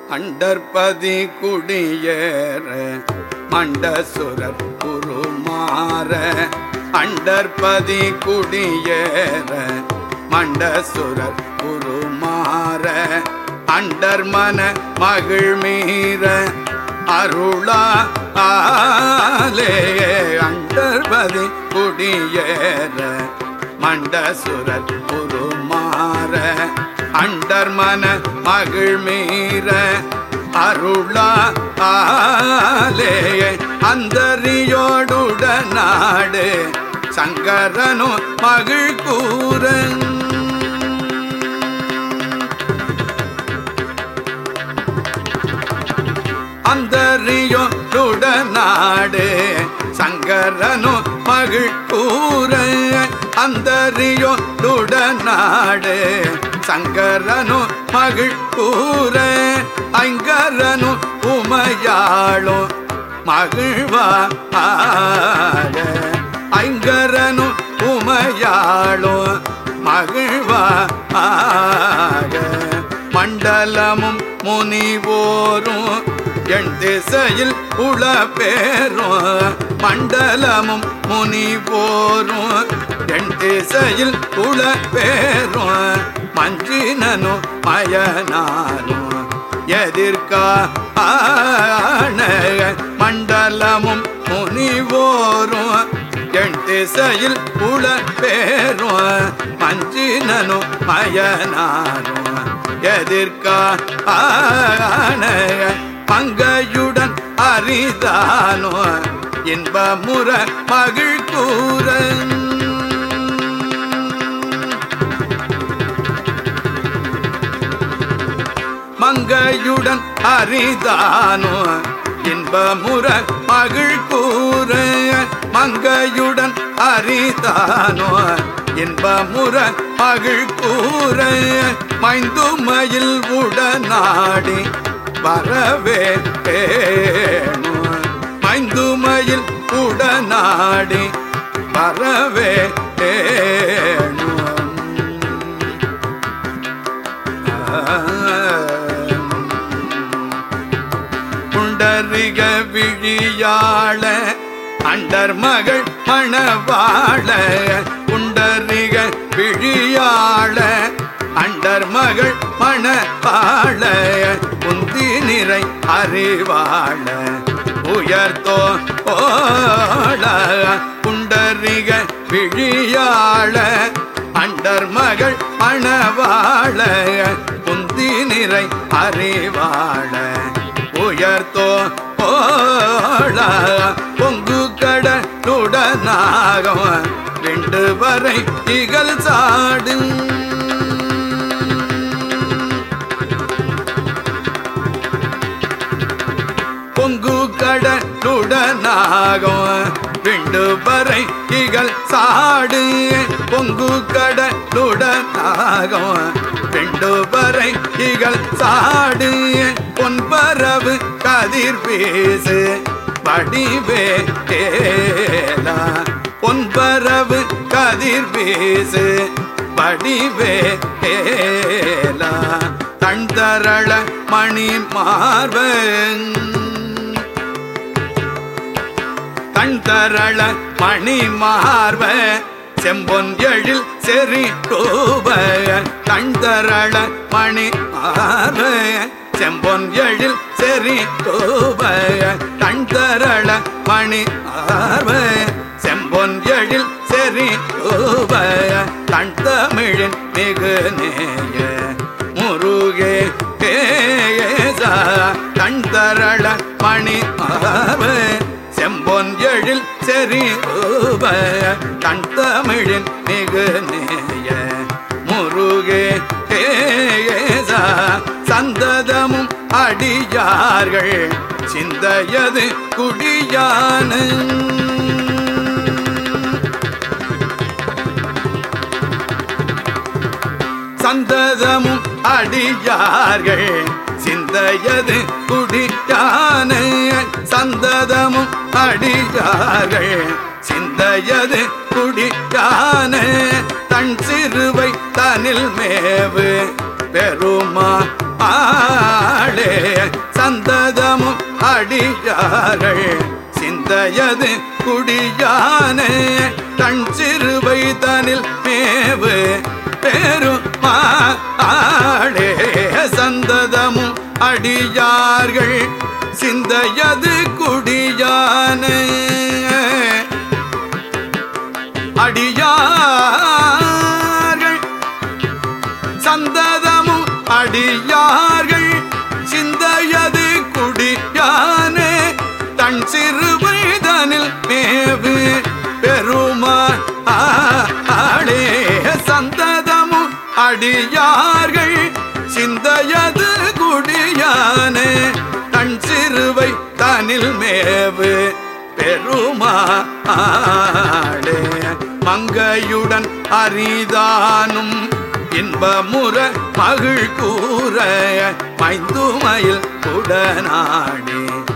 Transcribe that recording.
அண்டற்பதி குடியேற மண்டசுரர் உருமாற அண்டற்பதி குடியேற மண்டசுரர் உருமாற அண்டர்மன மகிழ்மீற அருளா ஆலே அண்டர்பதி குடியேற மண்டசுரர் உருமாற அண்டர்மன மகிழ்மீற அருளா ஆலே அந்தரியோடுட நாடு சங்கரனு மகிழ் கூறன் அந்தரியோ நாடு சங்கரனு மகிழ் கூற அந்தரியோ நாடு சங்கரனு மகிழ் கூற ஐங்கரனு உமையாளோ மகிழ்வா ஐங்கரனு உமையாளோ மகிழ்வா மண்டலமும் முனிவோரும் என் திசையில் உள பேரும் மண்டலமும் முனிவோரும் என் திசையில் உள பேரும் மஞ்சினனு மயனாரும் எதிர்கா மண்டலமும் முனிவோரும் என் திசையில் உள பேரும் மஞ்சினனு மயனாரும் எதிர்கா பங்கையுடன் அரிதானோ இன்பமுற மகிழ் கூற மங்கையுடன் அரிதானோ இன்பமுற மகிழ் கூற மங்கையுடன் அரிதானோ இன்பமுற மகிழ் கூற மைந்துமையில் உடனாடி வரவே மைந்துமையில் உடனாடி வரவே புண்டரிக விழியாள அண்டர் மகள் மணவாழ புண்டரிக விழியாள அண்டர் மகள் மணவாழ குந்தி நிறை அறிவாழ உயர்த்தோ ஓள புண்டரிக விழியாள அண்டர் மகள் மணவாழ குந்தி நிறை அறிவாழ உயர்த்தோ ஓள பொங்கு கடலுடனாக விண்டு வரை இகழ் சாடு பொங்கு கடலுடனாகும் விண்டு வரை இகழ் சாடு பொங்கு கடலுடனாகும் விண்டு வரை இகழ் சாடு பொன்பரவு கதிர் பேசு வடிவே கேலா பொன்பரவு கதிர் பேசு வடிவே கேலா தன் தரள மணி மார்பன் தன் தரள மணி மார்ப செம்பொன் எழில் செறி டூப தன் தரள மணி மார்ப செம்பொன் எழில் செறி டூப தன் தரள மணி மார்ப செம்பொன் எழில் செறி டூப தன் தமிழின் மிகு நேய முருகே கேசா தன் தரள மணி மார்ப செம்பொன் எழில் செறி ரூப தன் தமிழின் மிகு நேய முருகே கேசா சந்ததமும் அடியார்கள் சிந்தையது குடியான சந்ததமும் அடியார்கள் சிந்தையது குடியான சந்ததமும் அடியார்கள் சிந்தையது குடியான தன் சிறுவை தனில் மேவு பெருமா ஆளே அடியார்கள் சிந்தையது குடியானே தன் சிறுவை தனில் மேவு பெருமாளே சந்ததமும் அடியார்கள் சிந்தையது குடியானே அடியார்கள் சந்ததமும் அடியார்கள் சிந்தையது குடியானே தன் சிறுவைதனில் மேவு பெருமாள் ஆளே சந்ததமும் அடியார்கள் சிந்தையது குடியானே தன் சிறுவை தனில் மேவு பெருமாளே மங்கையுடன் அரிதானும் இன்பமுற மகிழ் கூற மைந்துமயில் உடனாடே